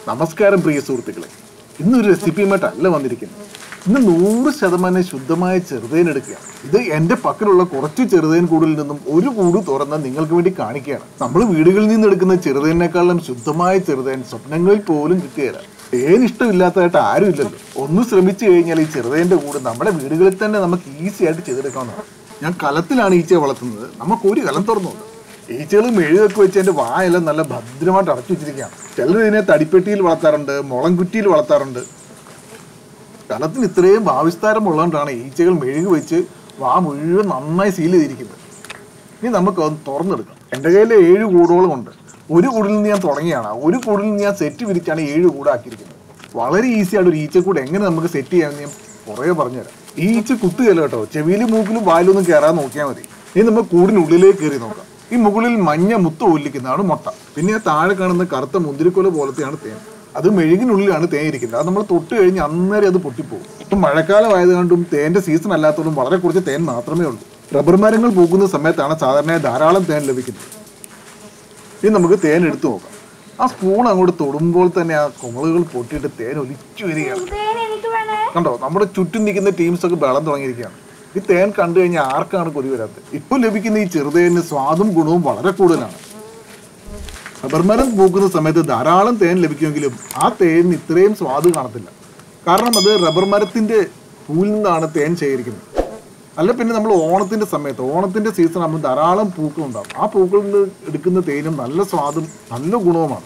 നമസ്കാരം പ്രിയ സുഹൃത്തുക്കളെ ഇന്നൊരു റെസിപ്പിയുമായിട്ടല്ല വന്നിരിക്കുന്നത് ഇന്ന് നൂറ് ശതമാനം ശുദ്ധമായ ചെറുതേൻ എടുക്കുക ഇത് എന്റെ പക്കലുള്ള കുറച്ച് ചെറുതേൻ കൂടിൽ നിന്നും ഒരു കൂട് തുറന്ന് നിങ്ങൾക്ക് വേണ്ടി കാണിക്കുകയാണ് നമ്മൾ വീടുകളിൽ നിന്ന് എടുക്കുന്ന ചെറുതേനേക്കാളും ശുദ്ധമായ ചെറുതേൻ സ്വപ്നങ്ങളിൽ പോലും കിട്ടുകയില്ല തേൻ ഇഷ്ടമില്ലാത്തതായിട്ട് ആരും ഇല്ലല്ലോ ഒന്ന് ശ്രമിച്ചു കഴിഞ്ഞാൽ ഈ ചെറുതേന്റെ കൂട് നമ്മുടെ വീടുകളിൽ തന്നെ നമുക്ക് ഈസി ആയിട്ട് ചെയ്തെടുക്കാവുന്നതാണ് ഞാൻ കലത്തിലാണ് ഈച്ചയെ വളർത്തുന്നത് നമുക്ക് ഒരു കലം തുറന്നു നോക്കാം ഈച്ചകൾ മെഴുകൊക്കെ വെച്ച് അതിന്റെ വായെല്ലാം നല്ല ഭദ്രമായിട്ട് അടച്ചു വെച്ചിരിക്കുകയാണ് ചിലർ ഇതിനെ തടിപ്പെട്ടിയിൽ വളർത്താറുണ്ട് മുളം കുറ്റിയിൽ വളർത്താറുണ്ട് കലത്തിന് ഇത്രയും ഭാവിസ്താരം ഉള്ളതുകൊണ്ടാണ് ഈച്ചകൾ മെഴുക് വെച്ച് വാ മുഴുവൻ നന്നായി സീൽ ചെയ്തിരിക്കുന്നത് ഇനി നമുക്ക് അത് തുറന്നെടുക്കാം എൻ്റെ കയ്യിൽ ഏഴ് കൂടുകളും ഉണ്ട് ഒരു കൂടിൽ നിന്ന് ഞാൻ തുടങ്ങിയാണ് ഒരു കൂടിൽ നിന്ന് ഞാൻ സെറ്റ് വിരിച്ചാണ് ഏഴ് കൂടാക്കിയിരിക്കുന്നത് വളരെ ഈസി ആയിട്ട് ഒരു ഈച്ചക്കൂട് എങ്ങനെ നമുക്ക് സെറ്റ് ചെയ്യാമെന്ന് ഞാൻ കുറേ പറഞ്ഞുതരാം ഈ ഈച്ച കുത്തുകയല്ല കേട്ടോ ചെവിയിലും മൂക്കിലും വായിലൊന്നും കയറാൻ നോക്കിയാൽ മതി ഇനി നമ്മൾ കൂടിനുള്ളിലേക്ക് കയറി നോക്കാം ഈ മുകളിൽ മഞ്ഞ മുത്ത് ഒല്ലിക്കുന്നതാണ് മുട്ട പിന്നെ ആ താഴെ കാണുന്ന കറുത്ത മുന്തിരിക്കൊല പോലത്തെയാണ് തേൻ അത് മെഴുകിനുള്ളിലാണ് തേൻ ഇരിക്കുന്നത് അത് നമ്മൾ തൊട്ട് കഴിഞ്ഞ് അന്നേരം അത് പൊട്ടിപ്പോകും ഇപ്പം മഴക്കാലം ആയതുകൊണ്ടും തേന്റെ സീസൺ അല്ലാത്തതുകൊണ്ടും വളരെ കുറച്ച് തേൻ മാത്രമേ ഉള്ളൂ റബ്ബർ മരങ്ങൾ പൂക്കുന്ന സമയത്താണ് സാധാരണയായി ധാരാളം തേൻ ലഭിക്കുന്നത് ഇനി നമുക്ക് തേൻ എടുത്തു നോക്കാം ആ സ്പൂൺ അങ്ങോട്ട് തൊടുമ്പോൾ തന്നെ ആ കുമളുകൾ പൊട്ടിയിട്ട് തേൻ ഒലിച്ചു വരികയാണ് തേൻ എനിക്ക് വേണേ കണ്ടോ നമ്മുടെ ചുറ്റും നിൽക്കുന്ന ടീംസ് ഒക്കെ ബളം തുടങ്ങിയിരിക്കുകയാണ് ഈ തേൻ കണ്ടു കഴിഞ്ഞാൽ ആർക്കാണ് കൊതി വരാത്തത് ഇപ്പോൾ ലഭിക്കുന്ന ഈ ചെറുതേനിന് സ്വാദും ഗുണവും വളരെ കൂടുതലാണ് റബ്ബർ മരം പൂക്കുന്ന സമയത്ത് ധാരാളം തേൻ ലഭിക്കുമെങ്കിലും ആ തേനിന് ഇത്രയും സ്വാദ് കാണത്തില്ല കാരണം അത് റബ്ബർ മരത്തിന്റെ പൂവിൽ നിന്നാണ് തേൻ ശേഖരിക്കുന്നത് അല്ല പിന്നെ നമ്മൾ ഓണത്തിന്റെ സമയത്ത് ഓണത്തിന്റെ സീസൺ ആകുമ്പോൾ ധാരാളം പൂക്കൾ ഉണ്ടാവും ആ പൂക്കളിൽ നിന്ന് എടുക്കുന്ന തേനും നല്ല സ്വാദും നല്ല ഗുണവുമാണ്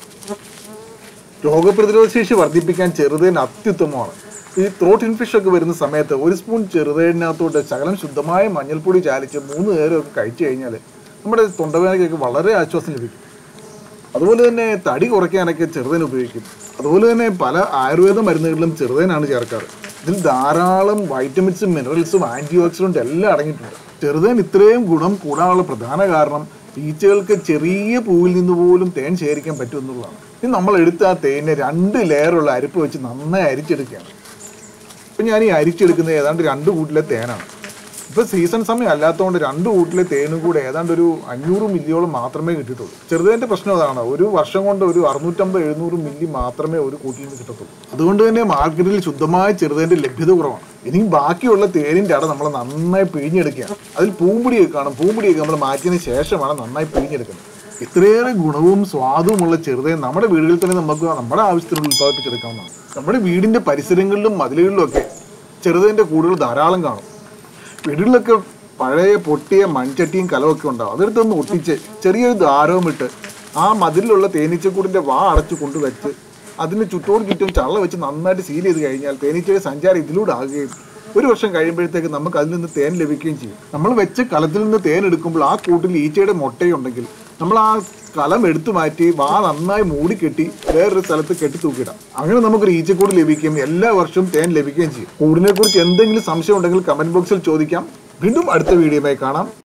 രോഗപ്രതിരോധ ശേഷി വർദ്ധിപ്പിക്കാൻ ചെറുതേൻ അത്യുത്തമമാണ് ഈ ത്രോട്ട് ഇൻഫെക്ഷൻ ഒക്കെ വരുന്ന സമയത്ത് ഒരു സ്പൂൺ ചെറുതേനകത്തോട്ട് ശകലം ശുദ്ധമായ മഞ്ഞൾപ്പൊടി ചാലിച്ച് മൂന്ന് നേരമൊക്കെ കഴിച്ചു കഴിഞ്ഞാൽ നമ്മുടെ തൊണ്ടവേദനയ്ക്കൊക്കെ വളരെ ആശ്വാസം ലഭിക്കും അതുപോലെ തന്നെ തടി കുറയ്ക്കാനൊക്കെ ചെറുതേൻ ഉപയോഗിക്കും അതുപോലെ തന്നെ പല ആയുർവേദ മരുന്നുകളിലും ചെറുതേനാണ് ചേർക്കാറ് ഇതിൽ ധാരാളം വൈറ്റമിൻസും മിനറൽസും ആന്റി ഓക്സിഡന്റ് എല്ലാം അടങ്ങിയിട്ടുണ്ട് ചെറുതേൻ ഇത്രയും ഗുണം കൂടാനുള്ള പ്രധാന കാരണം ഈച്ചകൾക്ക് ചെറിയ പൂവിൽ നിന്ന് പോലും തേൻ ശേഖരിക്കാൻ പറ്റും എന്നുള്ളതാണ് ഇനി നമ്മൾ എടുത്ത ആ തേനെ രണ്ട് ലെയറുള്ള അരിപ്പ് വെച്ച് നന്നായി അരിച്ചെടുക്കുകയാണ് ഇപ്പം ഞാൻ ഈ അരിച്ചെടുക്കുന്നത് ഏതാണ്ട് രണ്ട് കൂട്ടിലെ തേനാണ് ഇപ്പൊ സീസൺ സമയം അല്ലാത്തതുകൊണ്ട് രണ്ട് കൂട്ടിലെ തേനും കൂടെ ഏതാണ്ട് ഒരു അഞ്ഞൂറ് മില്ലിയോളം മാത്രമേ കിട്ടിയിട്ടുള്ളൂ ചെറുതേന്റെ പ്രശ്നം അതാണ് ഒരു വർഷം കൊണ്ട് ഒരു അറുന്നൂറ്റമ്പത് എഴുന്നൂറ് മില്ലി മാത്രമേ ഒരു കൂട്ടിൽ നിന്ന് കിട്ടത്തുള്ളൂ അതുകൊണ്ട് തന്നെ മാർക്കറ്റിൽ ശുദ്ധമായ ചെറുതേന്റെ ലഭ്യത കുറവാണ് ഇനിയും ബാക്കിയുള്ള തേനിന്റെ അട നമ്മൾ നന്നായി പിഴിഞ്ഞെടുക്കുകയാണ് അതിൽ പൂമ്പൊടിയൊക്കെ കാണും പൂമ്പൊടിയൊക്കെ നമ്മൾ മാറ്റിയതിന് ശേഷമാണ് നന്നായി പിഴിഞ്ഞെടുക്കുന്നത് ഇത്രയേറെ ഗുണവും സ്വാദുമുള്ള ചെറുതേൻ നമ്മുടെ വീടുകളിൽ തന്നെ നമുക്ക് നമ്മുടെ ആവശ്യത്തിന് ഉത്പാദിപ്പിച്ചെടുക്കാവുന്നതാണ് നമ്മുടെ വീടിന്റെ പരിസരങ്ങളിലും മതിലുകളിലും ഒക്കെ ചെറുതേന്റെ കൂടുകൾ ധാരാളം കാണും വീടുകളിലൊക്കെ പഴയ പൊട്ടിയ മൺചട്ടിയും കലമൊക്കെ ഉണ്ടാവും അതെടുത്തൊന്ന് ഒട്ടിച്ച് ചെറിയൊരു ദ്വാരവും ഇട്ട് ആ മതിലിലുള്ള തേനീച്ചക്കൂടിന്റെ വാ അടച്ചു കൊണ്ടുവച്ച് അതിന് ചുറ്റോട് ചുറ്റും ചള്ള വെച്ച് നന്നായിട്ട് സീൽ ചെയ്ത് കഴിഞ്ഞാൽ തേനീച്ചയുടെ സഞ്ചാരം ഇതിലൂടെ ആകുകയും ഒരു വർഷം കഴിയുമ്പോഴത്തേക്ക് നമുക്ക് അതിൽ നിന്ന് തേൻ ലഭിക്കുകയും ചെയ്യും നമ്മൾ വെച്ച് കലത്തിൽ നിന്ന് തേൻ എടുക്കുമ്പോൾ ആ കൂട്ടിൽ ഈച്ചയുടെ മുട്ടയുണ്ടെങ്കിൽ നമ്മൾ ആ കലം എടുത്തു മാറ്റി വാ നന്നായി മൂടിക്കെട്ടി വേറൊരു സ്ഥലത്ത് കെട്ടി തൂക്കിയിടാം അങ്ങനെ നമുക്കൊരു ഈച്ചക്കൂട് ലഭിക്കുകയും എല്ലാ വർഷവും തേൻ ലഭിക്കുകയും ചെയ്യും കൂടിനെ കുറിച്ച് എന്തെങ്കിലും സംശയം ഉണ്ടെങ്കിൽ കമന്റ് ബോക്സിൽ ചോദിക്കാം വീണ്ടും അടുത്ത വീഡിയോയുമായി കാണാം